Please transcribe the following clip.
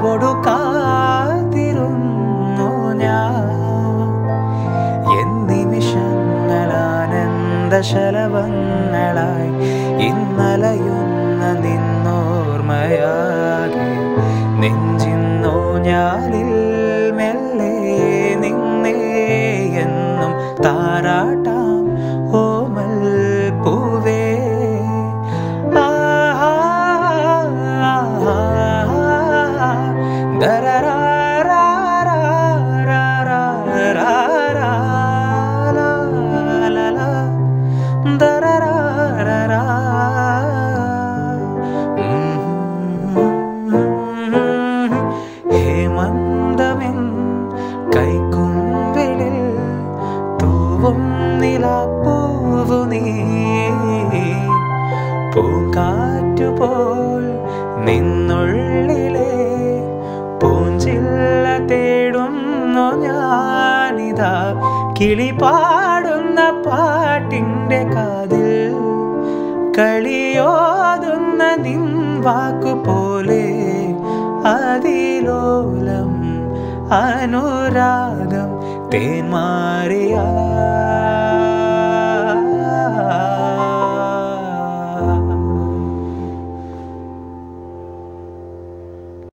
കനിവൊടു കാത്തിരുന്നു ഞാൻ എന്നിമിഷങ്ങളാനന്ദശലഭങ്ങളായി ഇന്നലയുന്ന നിന്നോർമ്മയാകെ നെഞ്ചിന്നോ ഞാലിൽ മെല്ലെ നിന്നേ എന്നും താരാട്ടാം ഓമൽ പൂവേ ആഹാ, ആഹാ, ദരരാരാരാരാരാരാരാ, ലാ, ലാ, ലാ, ദരരാരാരാ. ഉം. ഹേമന്തമെൻ കൈക്കുമ്പിളിൽ തൂവും നിലാപ്പൂവു നീ പൂങ്കാറ്റുപോൽ നിന്നുള്ളിലെ പൂഞ്ചില്ല തേടുന്നു ഞാനിതാ കിളി പാടുന്ന പാട്ടിൻ്റെ കാതിൽ കളിയോതുന്ന നിൻ വാക്കുപോലെ അതിലോലം അനുരാഗം തേന്മാറിയ